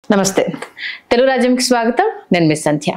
నమస్తే తెలుగు రాజ్యంకి స్వాగతం నేను మిస్ సంధ్య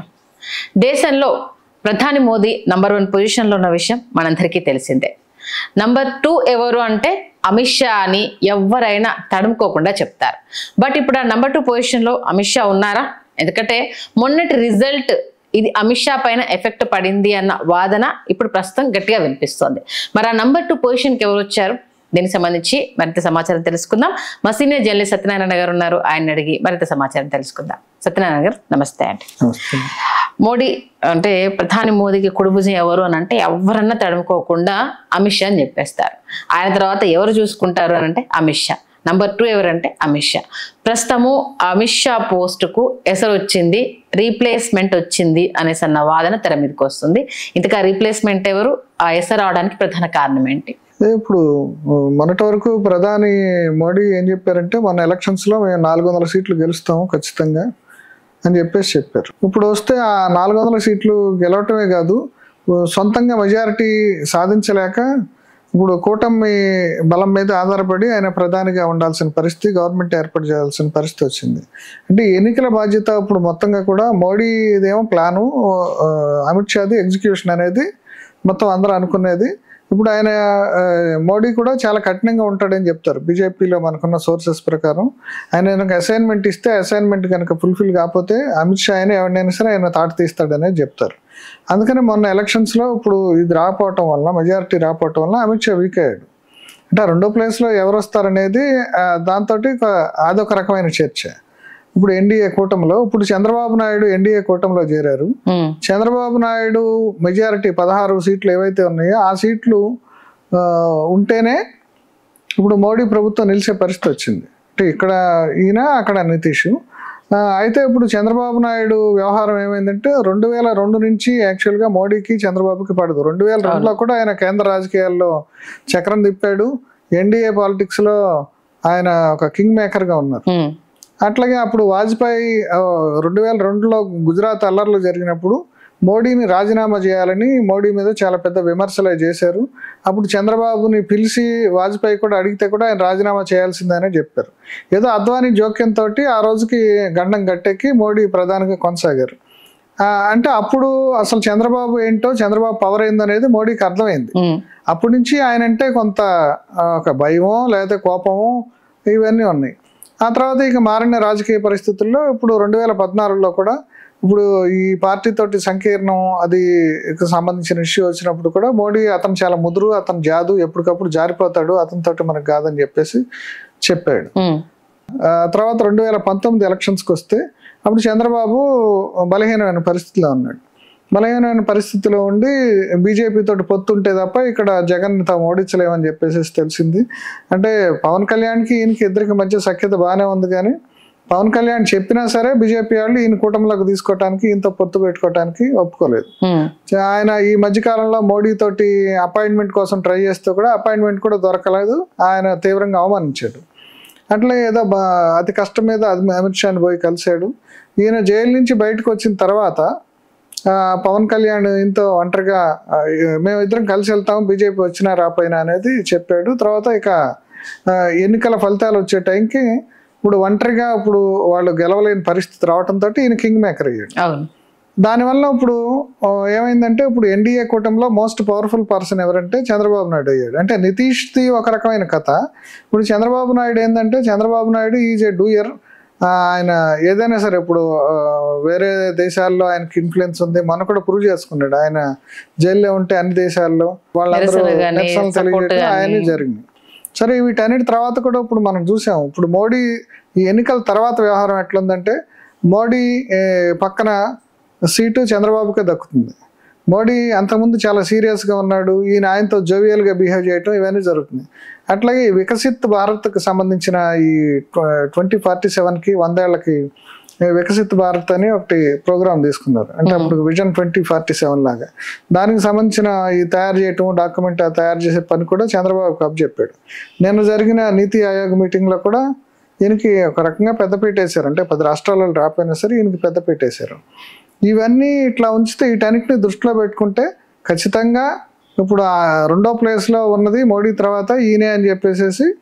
దేశంలో ప్రధాని మోదీ నంబర్ వన్ పొజిషన్లో ఉన్న విషయం మనందరికీ తెలిసిందే నంబర్ టూ ఎవరు అంటే అమిత్ షా అని ఎవరైనా తడుముకోకుండా చెప్తారు బట్ ఇప్పుడు ఆ నంబర్ టూ పొజిషన్లో అమిత్ షా ఉన్నారా ఎందుకంటే మొన్నటి రిజల్ట్ ఇది అమిత్ షా పైన ఎఫెక్ట్ పడింది అన్న వాదన ఇప్పుడు ప్రస్తుతం గట్టిగా వినిపిస్తోంది మరి ఆ నంబర్ టూ పొజిషన్కి ఎవరు వచ్చారు దీనికి సంబంధించి మరింత సమాచారం తెలుసుకుందాం మా సీనియర్ జర్నలిస్ట్ సత్యనారాయణ గారు ఉన్నారు ఆయన అడిగి మరింత సమాచారం తెలుసుకుందాం సత్యనారాయణ గారు నమస్తే అండి నమస్తే మోడీ అంటే ప్రధాని మోదీకి కుడిభుజం ఎవరు అని అంటే ఎవరన్నా తడుముకోకుండా అమిత్ షా అని చెప్పేస్తారు ఆయన తర్వాత ఎవరు చూసుకుంటారు అని అంటే అమిత్ షా నంబర్ టూ ఎవరంటే అమిత్ షా ప్రస్తుతము అమిత్ షా పోస్టుకు ఎసరు వచ్చింది రీప్లేస్మెంట్ వచ్చింది అనేసి అన్న వాదన తెర మీదకి వస్తుంది ఇంతకా రీప్లేస్మెంట్ ఎవరు ఆ ఎసరు అవడానికి ప్రధాన కారణం ఏంటి అదే ఇప్పుడు మొన్నటి వరకు ప్రధాని మోడీ ఏం చెప్పారంటే మన ఎలక్షన్స్ లో మేము నాలుగు వందల సీట్లు గెలుస్తాము ఖచ్చితంగా అని చెప్పేసి చెప్పారు ఇప్పుడు వస్తే ఆ నాలుగు వందల సీట్లు గెలవటమే కాదు సొంతంగా మెజారిటీ సాధించలేక ఇప్పుడు కూటమి బలం మీద ఆధారపడి ఆయన ప్రధానిగా ఉండాల్సిన పరిస్థితి గవర్నమెంట్ ఏర్పాటు చేయాల్సిన పరిస్థితి వచ్చింది అంటే ఎన్నికల బాధ్యత ఇప్పుడు మొత్తంగా కూడా మోడీ ఇదేమో ప్లాను ఆ, అమిత్ షాది ఎగ్జిక్యూషన్ అనేది మొత్తం అందరూ అనుకునేది ఇప్పుడు ఆయన ఆ, మోడీ కూడా చాలా కఠినంగా ఉంటాడని చెప్తారు బీజేపీలో మనకున్న సోర్సెస్ ప్రకారం ఆయన కనుక అసైన్మెంట్ ఇస్తే అసైన్మెంట్ కనుక ఫుల్ఫిల్ కాకపోతే అమిత్ షా అయినా ఎవరినైనా సరే ఆయన తాట తీస్తాడనేది చెప్తారు అందుకని మొన్న ఎలక్షన్స్లో ఇప్పుడు ఇది రాకపోవటం వల్ల మెజారిటీ రాకపోవటం వల్ల అమిత్ షా వీక్ అయ్యాడు అంటే ఆ రెండో ప్లేస్లో ఎవరు వస్తారనేది దాంతో అదొక రకమైన చర్చ ఇప్పుడు ఎన్డీఏ కూటమిలో ఇప్పుడు చంద్రబాబు నాయుడు ఎన్డీఏ కూటమిలో చేరారు ఉమ్, చంద్రబాబు నాయుడు మెజారిటీ పదహారు సీట్లు ఏవైతే ఉన్నాయో ఆ సీట్లు ఆ, ఉంటేనే ఇప్పుడు మోడీ ప్రభుత్వం నిలిచే పరిస్థితి వచ్చింది అంటే ఇక్కడ ఈయన అక్కడ నితీష్ ఆ, అయితే ఇప్పుడు చంద్రబాబు నాయుడు వ్యవహారం ఏమైందంటే రెండు వేల రెండు నుంచి యాక్చువల్గా మోడీకి చంద్రబాబుకి పడదు రెండు వేల రెండులో కూడా ఆయన కేంద్ర రాజకీయాల్లో చక్రం తిప్పాడు ఎన్డీఏ పాలిటిక్స్లో ఆయన ఒక కింగ్ మేకర్గా ఉన్నారు ఉమ్, అట్లాగే అప్పుడు వాజ్పేయి ఆ, రెండు వేల రెండులో గుజరాత్ అల్లర్లు జరిగినప్పుడు మోడీని రాజీనామా చేయాలని మోడీ మీద చాలా పెద్ద విమర్శలు చేశారు అప్పుడు చంద్రబాబుని పిలిచి వాజ్పేయి కూడా అడిగితే కూడా ఆయన రాజీనామా చేయాల్సిందని చెప్పారు ఏదో అద్వానీ జోక్యంతో ఆ రోజుకి గండం గట్టెక్కి మోడీ ప్రధానిగా కొనసాగారు ఆ, అంటే అప్పుడు అసలు చంద్రబాబు ఏంటో చంద్రబాబు పవర్ ఏందనేది మోడీకి అర్థమైంది ఉమ్, అప్పటి నుంచి ఆయన అంటే కొంత ఆ, ఒక భయమో లేకపోతే కోపమో ఇవన్నీ ఉన్నాయి ఆ తర్వాత ఇక మారిన రాజకీయ పరిస్థితుల్లో ఇప్పుడు రెండు వేల పద్నాలుగులో కూడా ఇప్పుడు ఈ పార్టీ తోటి సంకీర్ణం అది కి సంబంధించిన ఇష్యూ వచ్చినప్పుడు కూడా మోడీ అతను చాలా ముదురు అతను జాదు ఎప్పటికప్పుడు జారిపోతాడు అతనితోటి మనకు కాదని చెప్పేసి చెప్పాడు ఉమ్, ఆ తర్వాత రెండు వేల పంతొమ్మిది ఎలక్షన్స్కి వస్తే అప్పుడు చంద్రబాబు బలహీనమైన పరిస్థితిలో ఉన్నాడు బలహీనమైన పరిస్థితిలో ఉండి బీజేపీ తోటి పొత్తుంటే తప్ప ఇక్కడ జగన్ తాము ఓడించలేమని చెప్పేసి తెలిసింది అంటే పవన్ కళ్యాణ్కి ఈయనకి ఇద్దరికి మధ్య సఖ్యత బాగానే ఉంది కానీ పవన్ కళ్యాణ్ చెప్పినా సరే బీజేపీ వాళ్ళు ఈయన కూటమిలోకి తీసుకోవడానికి ఈయనతో పొత్తు పెట్టుకోవడానికి ఒప్పుకోలేదు ఉమ్, ఆయన ఈ మధ్యకాలంలో మోడీ తోటి అపాయింట్మెంట్ కోసం ట్రై చేస్తే కూడా అపాయింట్మెంట్ కూడా దొరకలేదు ఆయన తీవ్రంగా అవమానించాడు అట్లా ఏదో బా అతి కష్టం మీద అది అమిత్ షాని పోయి కలిశాడు ఈయన జైలు నుంచి బయటకు వచ్చిన తర్వాత ఆ, పవన్ కళ్యాణ్ ఇంతో ఒంటరిగా ఆ, మేము ఇద్దరం కలిసి వెళ్తాం బీజేపీ వచ్చినా రాపోయినా అనేది చెప్పాడు తర్వాత ఇక ఆ, ఎన్నికల ఫలితాలు వచ్చే టైంకి ఇప్పుడు ఒంటరిగా ఇప్పుడు వాళ్ళు గెలవలేని పరిస్థితి రావడంతో ఈయన కింగ్ మేకర్ అయ్యాడు అవును దానివల్ల ఇప్పుడు ఆ, ఏమైందంటే ఇప్పుడు ఎన్డీఏ కూటమిలో మోస్ట్ పవర్ఫుల్ పర్సన్ ఎవరంటే చంద్రబాబు నాయుడు అయ్యాడు అంటే నితీష్ది ఒక రకమైన కథ ఇప్పుడు చంద్రబాబు నాయుడు ఏంటంటే Chandrababu Naidu is a doer ఆయన ఏదైనా సరే ఇప్పుడు ఆ, వేరే దేశాల్లో ఆయనకి ఇన్ఫ్లుయెన్స్ ఉంది మన కూడా ప్రూవ్ చేసుకున్నాడు ఆయన జైల్లో ఉంటే అన్ని దేశాల్లో వాళ్ళందరూ నిరసన గానీ, నిరసనలు support తెలియజేయడం గానీ. ఆయనే జరిగింది సరే వీటన్నిటి తర్వాత కూడా ఇప్పుడు మనం చూసాం ఇప్పుడు మోడీ ఈ ఎన్నికల తర్వాత వ్యవహారం ఎట్లుందంటే మోడీ ఏ, పక్కన సీటు చంద్రబాబుకే దక్కుతుంది మోడీ అంతకుముందు చాలా సీరియస్గా ఉన్నాడు ఈయన ఆయనతో జోవియల్గా బిహేవ్ చేయటం ఇవన్నీ జరుగుతుంది అట్లాగే ఈ వికసిత్ భారత్కి సంబంధించిన ఈ ట్వంటీ ఫార్టీ సెవెన్కి వందేళ్లకి ఈ వికసిత్ భారత్ అని ఒకటి ప్రోగ్రామ్ తీసుకున్నారు అంటే అప్పుడు విజన్ ట్వంటీ ఫార్టీ సెవెన్ లాగా దానికి సంబంధించిన ఈ తయారు చేయటం డాక్యుమెంట్ తయారు చేసే పని కూడా చంద్రబాబు కప్ చెప్పాడు నిన్న జరిగిన నీతి ఆయోగ్ మీటింగ్లో కూడా ఈయనకి ఒక రకంగా పెద్దపీట వేశారు అంటే పది రాష్ట్రాలలో రాపోయినా సరే ఈయనకి పెద్దపీట వేశారు ఇవన్నీ ఇట్లా ఉంచితే వీటన్నిటిని దృష్టిలో పెట్టుకుంటే ఖచ్చితంగా ఇప్పుడు ఆ రెండో ప్లేస్లో ఉన్నది మోడీ తర్వాత ఈయనే అని చెప్పేసి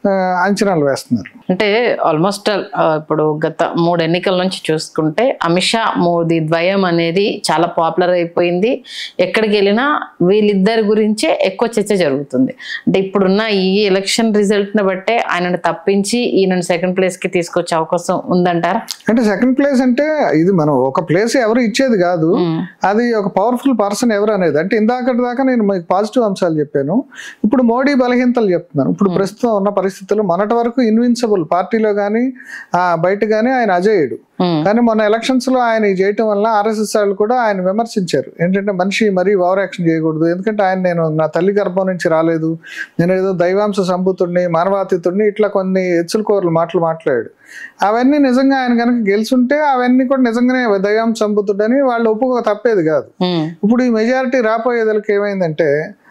ఆ, అంచనాలు వేస్తున్నారు అంటే ఆల్మోస్ట్ ఇప్పుడు గత మూడు ఎన్నికల నుంచి చూసుకుంటే అమిత్ షా మోదీ ద్వయం అనేది చాలా పాపులర్ అయిపోయింది ఎక్కడికి వెళ్ళినా వీళ్ళిద్దరి గురించే ఎక్కువ చర్చ జరుగుతుంది అంటే ఇప్పుడున్న ఈ ఎలక్షన్ రిజల్ట్ ని బట్టే ఆయనను తప్పించి ఈయనను సెకండ్ ప్లేస్ కి తీసుకొచ్చే అవకాశం ఉందంటారా అంటే సెకండ్ ప్లేస్ అంటే ఇది మనం ఒక ప్లేస్ ఎవరు ఇచ్చేది కాదు మ్మ్. అది ఒక పవర్ఫుల్ పర్సన్ ఎవరు అనేది అంటే ఇందాకటి దాకా నేను మీకు పాజిటివ్ అంశాలు చెప్పాను ఇప్పుడు మోడీ బలహీనతలు చెప్తున్నాను ఇప్పుడు ప్రస్తుతం ఉన్న పరిస్థితుల్లో మొన్నటి వరకు ఇన్విన్సిబుల్ పార్టీలో కానీ బయట కానీ ఆయన అజేయుడు మ్మ్. కానీ మొన్న ఎలక్షన్స్ లో ఆయన ఇది చేయటం వల్ల ఆర్ఎస్ఎస్ వాళ్ళు కూడా ఆయన విమర్శించారు ఏంటంటే మనిషి మరీ ఓవర్ యాక్షన్ చేయకూడదు ఎందుకంటే ఆయన నేను నా తల్లి గర్భం నుంచి రాలేదు నేను ఏదో దైవాంశ సంభూతుడిని మానవాతీతుడిని ఇట్లా కొన్ని ఎచ్చుల కోరలు మాటలు మాట్లాడాడు అవన్నీ నిజంగా ఆయన కనుక గెలుచుంటే అవన్నీ కూడా నిజంగానే దైవాంశ సంభూతుడని వాళ్ళు ఒప్పుకో తప్పేది కాదు మ్మ్. ఇప్పుడు ఈ మెజారిటీ రాపోయేదలకి ఏమైందంటే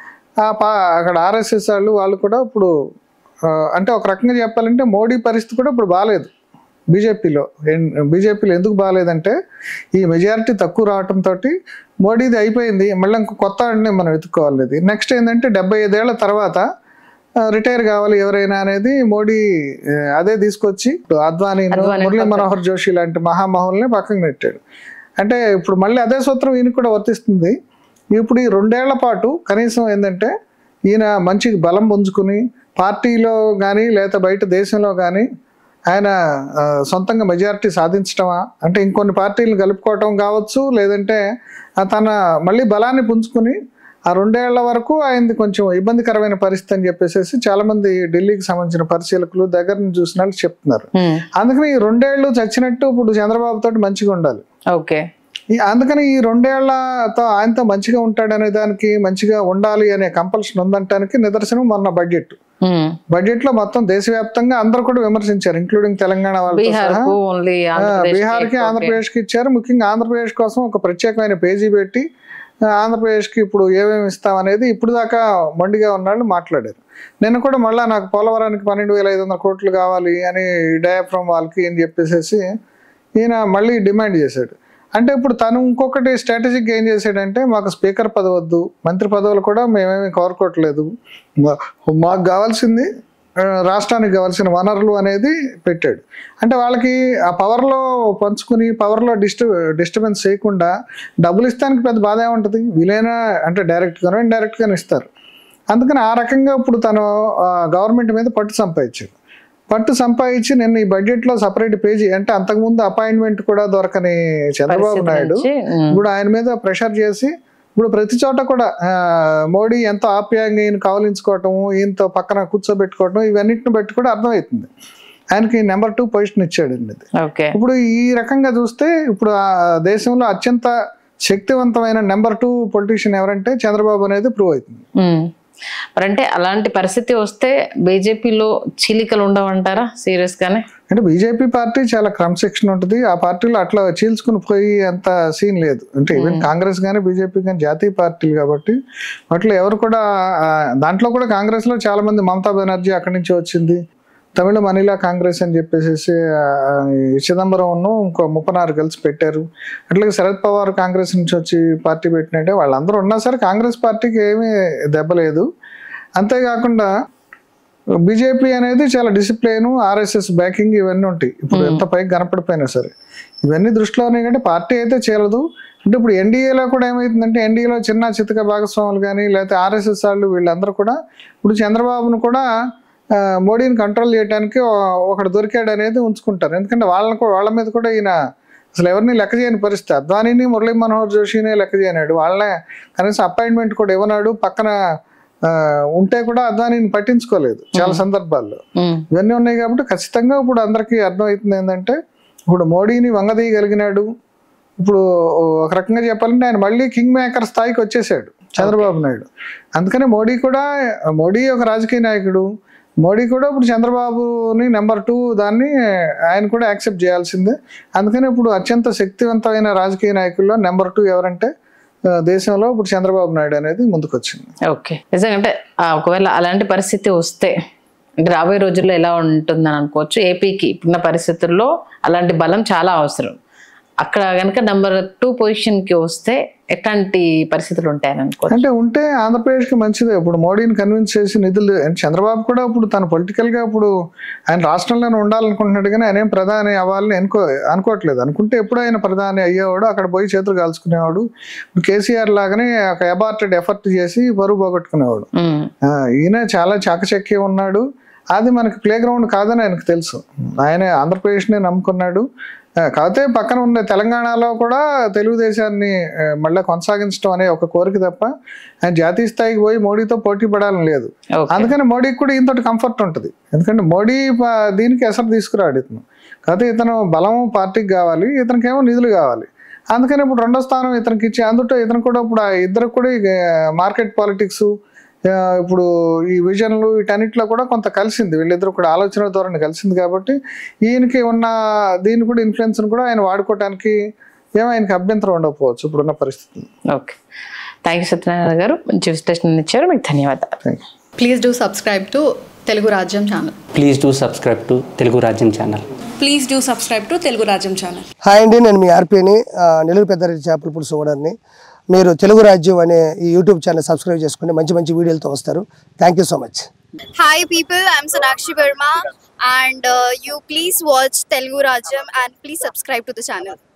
ఆ పా అక్కడ ఆర్ఎస్ఎస్ వాళ్ళు వాళ్ళు కూడా ఇప్పుడు ఆ, అంటే ఒక రకంగా చెప్పాలంటే మోడీ పరిస్థితి కూడా ఇప్పుడు బాగాలేదు బీజేపీలో బీజేపీలో ఎందుకు బాగాలేదంటే ఈ మెజారిటీ తక్కువ రావటంతో మోడీది అయిపోయింది మళ్ళీ ఇంకో కొత్త వాడిని మనం వెతుక్కోవాలి ఇది నెక్స్ట్ ఏంటంటే డెబ్బై ఐదేళ్ల తర్వాత రిటైర్ కావాలి ఎవరైనా అనేది మోడీ ఆ, అదే తీసుకొచ్చి ఇప్పుడు అద్వానీ అద్వానీ మురళీ పక్కన. మనోహర్ జోషి లాంటి మహామహుల్ని పక్కన నెట్టాడు అంటే ఇప్పుడు మళ్ళీ అదే సూత్రం ఈయన కూడా వర్తిస్తుంది ఇప్పుడు ఈ రెండేళ్ల పాటు కనీసం ఏంటంటే ఈయన మంచి బలం పుంజుకుని పార్టీలో కానీ లేదా బయట దేశంలో కానీ ఆయన ఆ, సొంతంగా మెజారిటీ సాధించటమా అంటే ఇంకొన్ని పార్టీలు కలుపుకోవటం కావచ్చు లేదంటే ఆ తన మళ్ళీ బలాన్ని పుంజుకుని ఆ రెండేళ్ల వరకు ఆయనది కొంచెం ఇబ్బందికరమైన పరిస్థితి అని చెప్పేసి చాలా మంది ఢిల్లీకి సంబంధించిన పరిశీలకులు దగ్గర నుంచి చూసిన వాళ్ళు చెప్తున్నారు మ్మ్. అందుకని ఈ రెండేళ్లు చచ్చినట్టు ఇప్పుడు చంద్రబాబు తోటి మంచిగా ఉండాలి ఓకే ఈ అందుకని ఈ రెండేళ్లతో ఆయనతో మంచిగా ఉంటాడనే దానికి మంచిగా ఉండాలి అనే కంపల్షన్ ఉందంటానికి నిదర్శనం మొన్న బడ్జెట్ మ్మ్. బడ్జెట్ లో మొత్తం దేశవ్యాప్తంగా అందరూ కూడా విమర్శించారు ఇంక్లూడింగ్ తెలంగాణ వాళ్ళతో బీహార్ సహా కు ఓన్లీ బీహార్ కి ఆంధ్రప్రదేశ్ కి ఇచ్చారు ముఖ్యంగా ఆంధ్రప్రదేశ్ కోసం ఒక ప్రత్యేకమైన పేజీ పెట్టి ఆ, ఆంధ్రప్రదేశ్ కి ఇప్పుడు ఏమేమి ఇస్తాం అనేది ఇప్పుడు దాకా మొండిగా ఉన్నాళ్ళు మాట్లాడారు నిన్న కూడా మళ్ళా నాకు పోలవరానికి పన్నెండు వేల ఐదు వందల కోట్లు కావాలి అని డయాఫ్రమ్ వాళ్ళకి అని చెప్పేసి ఈయన మళ్ళీ డిమాండ్ చేశాడు అంటే ఇప్పుడు తను ఇంకొకటి స్ట్రాటజిక్ ఏం చేశాడంటే మాకు స్పీకర్ పదవి వద్దు మంత్రి పదవులు కూడా మేమేమి కోరుకోవట్లేదు మా- మాకు కావాల్సింది ఆ, రాష్ట్రానికి కావాల్సిన వనరులు అనేది పెట్టాడు అంటే వాళ్ళకి ఆ పవర్లో పంచుకుని పవర్లో డిస్ట డిస్టర్బెన్స్ చేయకుండా డబ్బులు ఇస్తానికి పెద్ద బాధ ఏముంటుంది వీలైనా అంటే డైరెక్ట్గానో ఇండైరెక్ట్గానో ఇస్తారు అందుకని ఆ రకంగా ఇప్పుడు తను గవర్నమెంట్ మీద పట్టు సంపాదించాడు పట్టు సంపాదించి నేను ఈ బడ్జెట్లో సపరేట్ పేజీ అంటే అంతకుముందు అపాయింట్మెంట్ కూడా దొరకని చంద్రబాబు నాయుడు ఇప్పుడు ఆయన మీద ప్రెషర్ చేసి ఇప్పుడు ప్రతి చోట కూడా ఆ, మోడీ ఎంతో ఆప్యాయంగా ఈయన కావలించుకోవటం ఈయనతో పక్కన కూర్చోబెట్టుకోవటం ఇవన్నిటిని బట్టి కూడా అర్థమవుతుంది ఆయనకి నెంబర్ టూ పొజిషన్ ఇచ్చాడండి ఇది ఓకే ఇప్పుడు ఈ రకంగా చూస్తే ఇప్పుడు ఆ దేశంలో అత్యంత శక్తివంతమైన నెంబర్ టూ పొలిటీషియన్ ఎవరంటే చంద్రబాబు అనేది ప్రూవ్ అవుతుంది మ్మ్. మరంటే అలాంటి పరిస్థితి వస్తే బీజేపీలో చీలికలు ఉండవంటారా సీరియస్ గానే అంటే బీజేపీ పార్టీ చాలా క్రమశిక్షణ ఉంటుంది ఆ పార్టీలో అట్లా చీల్చుకుని పోయి అంత సీన్ లేదు అంటే ఈవెన్ కాంగ్రెస్ కానీ బీజేపీ కానీ జాతీయ పార్టీలు కాబట్టి వాటిలో ఎవరు కూడా ఆ, దాంట్లో కూడా కాంగ్రెస్ లో చాలా మంది మమతా బెనర్జీ అక్కడి నుంచి వచ్చింది తమిళ మనీలా కాంగ్రెస్ అని చెప్పేసి ఆ, ఈ చిదంబరం ఇంకో ముప్పనారు కలిసి పెట్టారు అట్లాగే శరద్ పవార్ కాంగ్రెస్ నుంచి వచ్చి పార్టీ పెట్టినట్టే వాళ్ళందరూ ఉన్నా సరే కాంగ్రెస్ పార్టీకి ఏమీ దెబ్బలేదు అంతేకాకుండా బీజేపీ అనేది చాలా డిసిప్లిన్ ఆర్ఎస్ఎస్ బ్యాకింగ్ ఇవన్నీ ఉంటాయి ఇప్పుడు ఎంత పైకి కనపడిపోయినా సరే ఇవన్నీ దృష్టిలో ఉన్నాయి కంటే పార్టీ అయితే చేయలేదు అంటే ఇప్పుడు ఎన్డీఏలో కూడా ఏమవుతుందంటే ఎన్డీఏలో చిన్న చితక భాగస్వాములు కానీ లేకపోతే ఆర్ఎస్ఎస్ వాళ్ళు వీళ్ళందరూ కూడా ఇప్పుడు చంద్రబాబును కూడా ఆ, మోడీని కంట్రోల్ చేయడానికి ఓ- ఒకడు దొరికాడు అనేది ఉంచుకుంటారు ఎందుకంటే వాళ్ళని కూడా వాళ్ళ మీద కూడా ఈయన అసలు ఎవరిని లెక్క చేయని పరిస్థితి అద్వానీని మురళీ మనోహర్ జోషిని లెక్క చేయనాడు వాళ్ళనే కనీసం అపాయింట్మెంట్ కూడా ఇవ్వనాడు పక్కన ఆ, ఉంటే కూడా అద్వానీని పట్టించుకోలేదు చాలా సందర్భాల్లో మ్మ్. ఇవన్నీ ఉన్నాయి కాబట్టి ఖచ్చితంగా ఇప్పుడు అందరికీ అర్థమవుతుంది ఏంటంటే ఇప్పుడు మోడీని వంగదీయగలిగినాడు ఇప్పుడు ఒక రకంగా చెప్పాలంటే ఆయన మళ్ళీ కింగ్ మేకర్ స్థాయికి వచ్చేసాడు చంద్రబాబు నాయుడు అందుకని మోడీ కూడా మోడీ ఒక రాజకీయ నాయకుడు మోడీ కూడా ఇప్పుడు చంద్రబాబుని నెంబర్ టూ దాన్ని ఆయన కూడా యాక్సెప్ట్ చేయాల్సిందే అందుకని ఇప్పుడు అత్యంత శక్తివంతమైన రాజకీయ నాయకుల్లో నెంబర్ టూ ఎవరంటే ఆ, దేశంలో ఇప్పుడు చంద్రబాబు నాయుడు అనేది ముందుకొచ్చింది ఓకే నిజంగా అంటే ఆ, ఒకవేళ అలాంటి పరిస్థితి వస్తే అంటే రాబోయే రోజుల్లో ఎలా ఉంటుందని అనుకోవచ్చు ఏపీకి ఇప్పుడున్న పరిస్థితుల్లో అలాంటి బలం చాలా అవసరం అక్కడ కనుక నంబర్ టూ పొజిషన్ కి వస్తే ఎట్లాంటి పరిస్థితులు ఉంటాయని అనుకో అంటే ఉంటే ఆంధ్రప్రదేశ్కి మంచిదే ఇప్పుడు మోడీని కన్విన్స్ చేసి నిధులు అండ్ చంద్రబాబు కూడా ఇప్పుడు తను పొలిటికల్ గా ఇప్పుడు ఆయన రాష్ట్రంలోనే ఉండాలనుకుంటున్నాడు కానీ ఆయన ఏం ప్రధాని అవ్వాలని అనుకో అనుకోవట్లేదు అనుకుంటే ఎప్పుడు ఆయన ప్రధాని అయ్యేవాడు అక్కడ పోయి చేతులు కాల్చుకునేవాడు ఇప్పుడు కేసీఆర్ లాగానే ఒక అబార్టెడ్ ఎఫర్ట్ చేసి బరువు పోగొట్టుకునేవాడు ఉమ్, ఆ, ఈయన చాలా చాకచక్య ఉన్నాడు అది మనకి ప్లే గ్రౌండ్ కాదని ఆయనకు తెలుసు ఆయన ఆంధ్రప్రదేశ్నే నమ్ముకున్నాడు ఆ, కాకపోతే పక్కన ఉన్న తెలంగాణలో కూడా తెలుగుదేశాన్ని ఆ, మళ్ళీ కొనసాగించడం అనే ఒక కోరిక తప్ప ఆయన జాతీయ స్థాయికి పోయి మోడీతో పోటీ పడాలని లేదు ఓకే అందుకని మోడీకి కూడా ఇంతటి కంఫర్ట్ ఉంటుంది ఎందుకంటే మోడీ ప- దీనికి ఎసరు తీసుకురాడు ఇతను కాకపోతే ఇతను బలం పార్టీకి కావాలి ఇతనికేమో నిధులు కావాలి అందుకని ఇప్పుడు రెండో స్థానం ఇతనికి ఇచ్చి అందులో ఇతను కూడా ఇప్పుడు ఆ ఇద్దరు కూడా మార్కెట్ పాలిటిక్స్ ఇప్పుడు ఈ విజన్లు వీటన్నిటిలో కూడా కొంత కలిసింది వీళ్ళిద్దరు కూడా ఆలోచన ధోరణి కలిసింది కాబట్టి ఈయనకి ఉన్న దీన్ని కూడా ఇన్ఫ్లుయెన్స్ కూడా ఆయన వాడుకోవడానికి ఏమో ఆయనకి అభ్యంతరం ఉండకపోవచ్చు ఇప్పుడున్న పరిస్థితి ఓకే థ్యాంక్ యూ సత్యనారాయణ గారు మంచి విశ్లేషణ ఇచ్చారు మీకు ధన్యవాదాలు thank you please do subscribe to Telugu Rajyam channel please do subscribe to Telugu Rajyam channel please do subscribe to Telugu Rajyam channel hi అండి నేను మీ ఆర్పీని నెల్లూరు పెద్దారెడ్డి చేపల పులుసు ఓనర్ని మీరు తెలుగు రాజ్యం అనే ఈ యూట్యూబ్ ఛానల్ సబ్స్క్రైబ్ చేసుకుని మంచి మంచి వీడియోలతో వస్తారు thank you so much Hi people, I'm Sonakshi Verma and uh, you please watch Telugu Rajam and please subscribe to the channel.